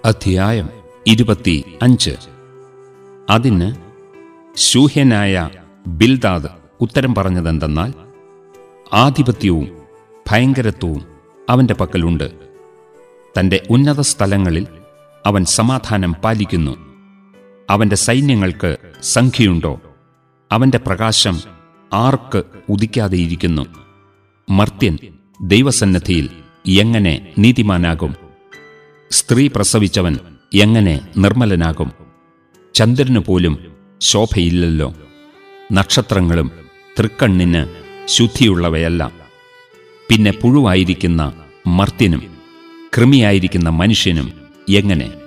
അധ്യായം ഇരുപത്തി അഞ്ച് അതിന് ശൂഹ്യനായ ബിൽദാദ് ഉത്തരം പറഞ്ഞതെന്തെന്നാൽ ആധിപത്യവും ഭയങ്കരത്വവും അവന്റെ പക്കലുണ്ട് തന്റെ ഉന്നത സ്ഥലങ്ങളിൽ അവൻ സമാധാനം പാലിക്കുന്നു അവന്റെ സൈന്യങ്ങൾക്ക് സംഖ്യയുണ്ടോ അവന്റെ പ്രകാശം ആർക്ക് ഉദിക്കാതെയിരിക്കുന്നു മർത്യൻ ദൈവസന്നദ്ധിയിൽ എങ്ങനെ നീതിമാനാകും സ്ത്രീ പ്രസവിച്ചവൻ എങ്ങനെ നിർമ്മലനാകും ചന്ദ്രനു പോലും ശോഭയില്ലല്ലോ നക്ഷത്രങ്ങളും തൃക്കണ്ണിന് ശുദ്ധിയുള്ളവയല്ല പിന്നെ പുഴുവായിരിക്കുന്ന മർത്യനും കൃമിയായിരിക്കുന്ന മനുഷ്യനും എങ്ങനെ